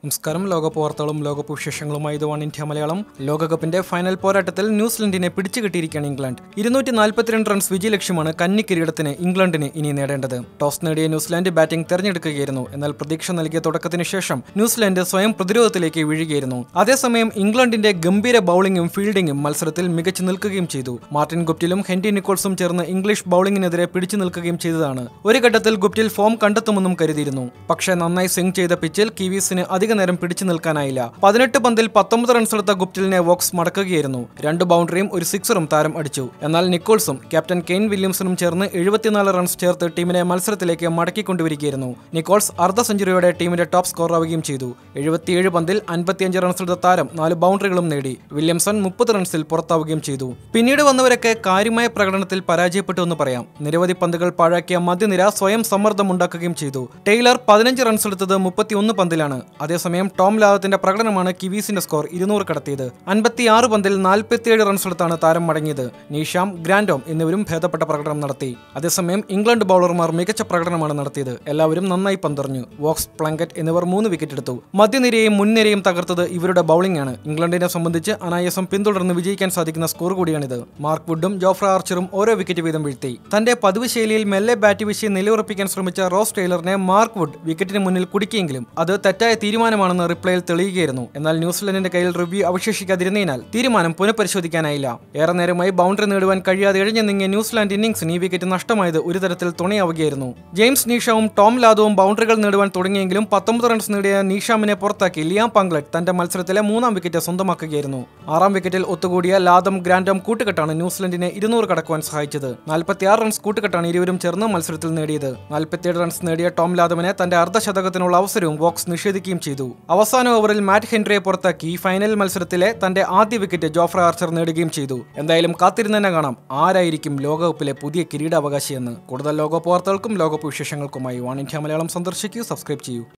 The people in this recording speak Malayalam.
നമസ്കാരം ലോകകപ്പ് വാർത്തകളും ലോകകപ്പ് വിശേഷങ്ങളുമായി ഇത് വൺ ഇന്ത്യ മലയാളം ലോകകപ്പിന്റെ ഫൈനൽ പോരാട്ടത്തിൽ ന്യൂസിലൻഡിനെ പിടിച്ചു കിട്ടിയിരിക്കുകയാണ് ഇംഗ്ലണ്ട് ഇരുന്നൂറ്റി നാൽപ്പത്തിരണ്ട് റൺസ് വിജയലക്ഷ്യമാണ് കന്നി കിരീടത്തിന് ഇംഗ്ലണ്ടിന് ഇനി നേടേണ്ടത് ടോസ് നേടിയ ന്യൂസിലാൻഡ് ബാറ്റിംഗ് തെരഞ്ഞെടുക്കുകയായിരുന്നു എന്നാൽ പ്രതീക്ഷ നൽകിയ തുടക്കത്തിന് ശേഷം ന്യൂസിലാൻഡ് സ്വയം പ്രതിരോധത്തിലേക്ക് വീഴുകയായിരുന്നു അതേസമയം ഇംഗ്ലണ്ടിന്റെ ഗംഭീര ബൌളിംഗും ഫീൽഡിംഗും മത്സരത്തിൽ മികച്ചു നിൽക്കുകയും ചെയ്തു മാർട്ടിൻ ഗുപ്റ്റിലും ഹെൻറി നിക്കോൾസും ചേർന്ന് ഇംഗ്ലീഷ് ബൌളിംഗിനെതിരെ പിടിച്ചു നിൽക്കുകയും ചെയ്തതാണ് ഒരു ഘട്ടത്തിൽ ഗുപ്റ്റിൽ ഫോം കണ്ടെത്തുമെന്നും കരുതിയിരുന്നു പക്ഷേ നന്നായി സ്വിംഗ് ചെയ്ത പിച്ചിൽ കിവീസിന് അധിക നേരം പിടിച്ചു നിൽക്കാനായില്ല പതിനെട്ട് പന്തിൽ പത്തൊമ്പത് റൺസ് എടുത്ത ഗുപ്റ്റിലിനെ വോക്സ് മടക്കുകയായിരുന്നു രണ്ട് ബൗണ്ടറിയും ഒരു സിക്സറും താരം അടിച്ചു എന്നാൽ നിക്കോൾസും ക്യാപ്റ്റൻ കെയ്ൻ വില്യംസണും ചേർന്ന് എഴുപത്തിനാല് റൺസ് ചേർത്ത് ടീമിനെ മത്സരത്തിലേക്ക് മടക്കിക്കൊണ്ടുവരികയായിരുന്നു നിക്കോൾസ് അർദ്ധ സെഞ്ചുറിയോടെ ടീമിന്റെ ടോപ്പ് സ്കോർ ആവുകയും ചെയ്തു എഴുപത്തിയേഴ് പന്തിൽ അൻപത്തിയഞ്ച് റൺസ് എടുത്ത താരം നാല് ബൗണ്ടറികളും നേടി വില്യംസൺ മുപ്പത് റൺസിൽ പുറത്താവുകയും ചെയ്തു പിന്നീട് വന്നവരൊക്കെ കാര്യമായ പ്രകടനത്തിൽ പരാജയപ്പെട്ടു എന്ന് പറയാം നിരവധി പന്തുകൾ പാഴാക്കിയ മധ്യനിര സ്വയം സമ്മർദ്ദമുണ്ടാക്കുകയും ചെയ്തു ടെയ്ലർ പതിനഞ്ച് റൺസ് എടുത്തത് മുപ്പത്തിയൊന്ന് പന്തിലാണ് അതേസമയം ടോം ലാവത്തിന്റെ പ്രകടനമാണ് കിവീസിന്റെ സ്കോർ ഇരുന്നൂറ് കടത്തിയത് അൻപത്തിയാറ് പന്തിൽ നാൽപ്പത്തിയേഴ് റൺസ് എടുത്താണ് താരം മടങ്ങിയത് നീഷാം ഗ്രാൻഡോം എന്നിവരും ഭേദപ്പെട്ട പ്രകടനം നടത്തി അതേസമയം ഇംഗ്ലണ്ട് ബൗളർമാർ മികച്ച പ്രകടനമാണ് നടത്തിയത് എല്ലാവരും നന്നായി പന്തെറിഞ്ഞു വോക്സ് പ്ലങ്കറ്റ് എന്നിവർ മൂന്ന് വിക്കറ്റ് എടുത്തു മധ്യനിരയും മുൻനിരയും തകർത്തത് ഇവരുടെ ബൗളിംഗ് ആണ് ഇംഗ്ലണ്ടിനെ സംബന്ധിച്ച് അനായാസം പിന്തുടർന്ന് വിജയിക്കാൻ സാധിക്കുന്ന സ്കോർ കൂടിയാണിത് മാർക്ക് വുഡും ജോഫ്ര ആർച്ചറും ഓരോ വിക്കറ്റ് വീതം വീഴ്ത്തി തന്റെ പതിവ് ശൈലിയിൽ മെല്ലെ ബാറ്റ് വീശി നിലയുറപ്പിക്കാൻ ശ്രമിച്ച റോസ് ടൈലറിനെ മാർക്ക് വുഡ് വിക്കറ്റിന് മുന്നിൽ കുടിക്കിയെങ്കിലും അത് തെറ്റായ തീരുമാനമാണെന്ന് റിപ്ലൈയിൽ തെളിയുകയായിരുന്നു എന്നാൽ ന്യൂസിലൻഡിന്റെ കയ്യിൽ റിവ്യൂ അവശേഷിക്കാതിരുന്നതിനാൽ തീരുമാനം പുനഃപരിശോധിക്കാനായില്ല ഏറെ നേരമായി ബൗണ്ടറി നേടുവാൻ കഴിയാതെ ഇഴഞ്ഞു നീങ്ങിയ ന്യൂസിലാൻഡ് ഇന്നിംഗ്സിന് ഈ വിക്കറ്റ് നഷ്ടമായത് ഒരു തരത്തിൽ തുണയാവുകയായിരുന്നു ജെയിംസ് നീഷാവും ടോം ലാദവും ബൗണ്ടറികൾ നേടുവാൻ തുടങ്ങിയെങ്കിലും പത്തൊമ്പത് റൺസ് നേടിയ നീഷാമിനെ പുറത്താക്കി ലിയാം പങ്ക്ലറ്റ് തന്റെ മത്സരത്തിലെ മൂന്നാം വിക്കറ്റ് സ്വന്തമാക്കുകയായിരുന്നു ആറാം വിക്കറ്റിൽ ഒത്തുകൂടിയ ലാദം ഗ്രാൻഡം കൂട്ടുകെട്ടാണ് ന്യൂസിലൻഡിനെ ഇരുന്നൂറ് കടക്കുവാൻ സഹായിച്ചത് നാൽപ്പത്തിയാറ് റൺസ് കൂട്ടുകെട്ടാണ് ഇരുവരും ചേർന്ന് മത്സരത്തിൽ നേടിയത് നാൽപ്പത്തിയേഴ് റൺസ് നേടിയ ടോം ലാദമിനെ തന്റെ അർദ്ധശതകത്തിനുള്ള അവസരവും വോക്സ് നിഷേധിക്കുകയും ചെയ്തു അവസാന ഓവറിൽ മാറ്റ് ഹെൻറിയെ പുറത്താക്കി ഫൈനൽ മത്സരത്തിലെ തന്റെ ആദ്യ വിക്കറ്റ് ജോഫ്ര ആർച്ചർ നേടുകയും ചെയ്തു എന്തായാലും കാത്തിരുന്ന് തന്നെ കാണാം ആരായിരിക്കും ലോകകപ്പിലെ പുതിയ കിരീടാവകാശിയെന്ന് കൂടുതൽ ലോകകപ്പ് വാർത്തകൾക്കും ലോകകപ്പ് വിശേഷങ്ങൾക്കുമായി വൺ ഇന്ത്യ മലയാളം സന്ദർശിക്കൂ സബ്സ്ക്രൈബ് ചെയ്യൂ